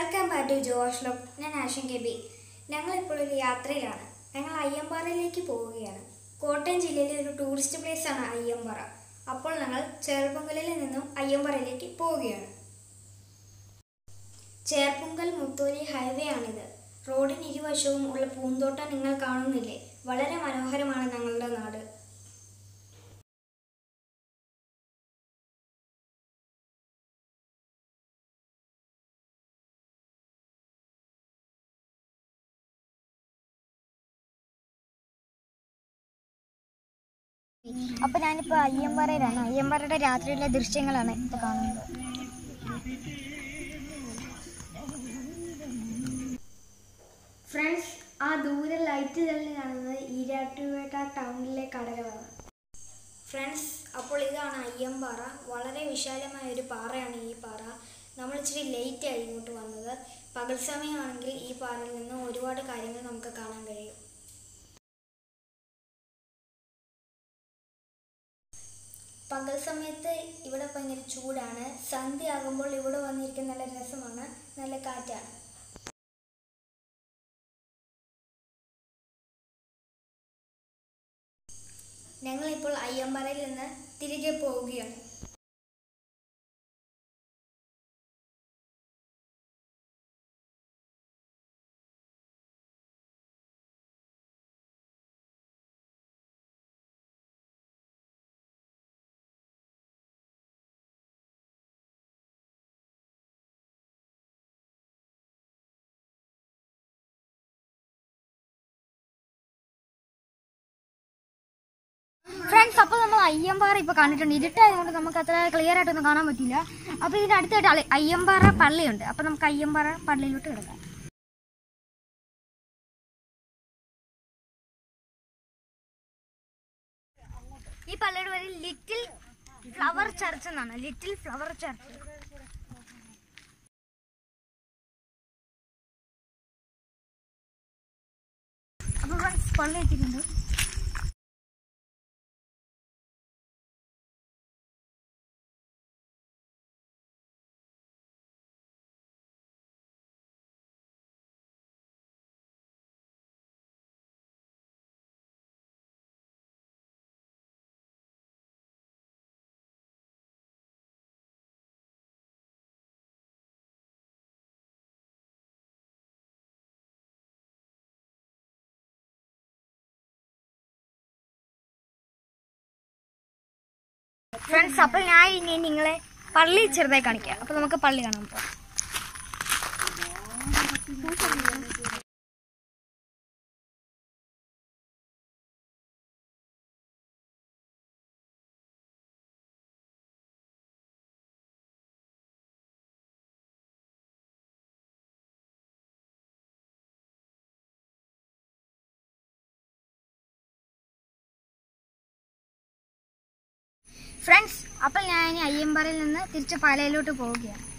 welcome back to Josh lock ഞാൻ Ashan K B ഞങ്ങളിപ്പോൾ ഒരു യാത്രയിലാണ് ഞങ്ങൾ അയ്യമ്പാറയിലേക്ക് പോവുകയാണ് കോട്ടയം ജില്ലയിലെ ഒരു ടൂറിസ്റ്റ് പ്ലേസ് ആണ് അയ്യമ്പാറ അപ്പോൾ ഞങ്ങൾ ചേർപ്പൊങ്കലിൽ നിന്നും അയ്യമ്പാറയിലേക്ക് പോവുകയാണ് ചേർപ്പൊങ്കൽ മുത്തോലി ഹൈവേ ആണിത് റോഡിന് ഇരുവശവും ഉള്ള പൂന്തോട്ടം നിങ്ങൾ കാണുന്നില്ലേ വളരെ മനോഹരമാണ് ഞങ്ങളുടെ നാട് അപ്പൊ ഞാനിപ്പോ അയ്യമ്പാറയിലാണ് അയ്യമ്പാറയുടെ രാത്രിയിലെ ദൃശ്യങ്ങളാണ് ഇപ്പൊ കാണുന്നത് ഫ്രണ്ട്സ് ആ ദൂരെ ലൈറ്റ് തെളിഞ്ഞ് കാണുന്നത് ഈരാട്ടുപേട്ട ടൗണിലെ കടകളാണ് ഫ്രണ്ട്സ് അപ്പോൾ ഇതാണ് അയ്യമ്പാറ വളരെ വിശാലമായ ഒരു പാറയാണ് ഈ പാറ നമ്മൾ ഇച്ചിരി ലേറ്റ് ആയി ഇങ്ങോട്ട് വന്നത് പകൽ സമയമാണെങ്കിൽ ഈ പാറയിൽ നിന്ന് ഒരുപാട് കാര്യങ്ങൾ നമുക്ക് കാണാൻ കഴിയും പകൽ സമയത്ത് ഇവിടെ ഭയങ്കര ചൂടാണ് സന്ധ്യ ആകുമ്പോൾ ഇവിടെ വന്നിരിക്കുന്ന നല്ല രസമാണ് നല്ല കാറ്റാണ് ഞങ്ങളിപ്പോൾ അയ്യമ്പാറയിൽ നിന്ന് തിരികെ പോവുകയാണ് ഫ്രണ്ട്സ് അപ്പൊ നമ്മൾ അയ്യമ്പാറ ഇപ്പൊ കണ്ടിട്ടുണ്ട് ഇരുട്ടായതുകൊണ്ട് നമുക്ക് അത്ര ക്ലിയർ ആയിട്ടൊന്നും കാണാൻ പറ്റില്ല അപ്പൊ ഇതിന്റെ അടുത്തായിട്ട് അളി- അയ്യമ്പാറ പള്ളിയുണ്ട് അപ്പൊ നമുക്ക് അയ്യമ്പാറ പള്ളിയിലോട്ട് കിടക്കാം ഈ പള്ളിയുടെ പേര് ലിറ്റിൽ ഫ്ലവർ ചർച്ച് എന്നാണ് ലിറ്റിൽ ഫ്ലവർ ചർച്ച് അപ്പൊ ഫ്രണ്ട്സ് പള്ളി എത്തിയിട്ടുണ്ട് ഫ്രണ്ട്സ് അപ്പൊ ഞാൻ ഇനി നിങ്ങളെ പള്ളി ചെറുതായി കാണിക്കാം അപ്പൊ നമുക്ക് പള്ളി കാണാൻ പോവാം ഫ്രണ്ട്സ് അപ്പൊ ഞാൻ ഇനി അയ്യമ്പാറയിൽ നിന്ന് തിരിച്ച് പാലയിലോട്ട് പോവുകയാണ്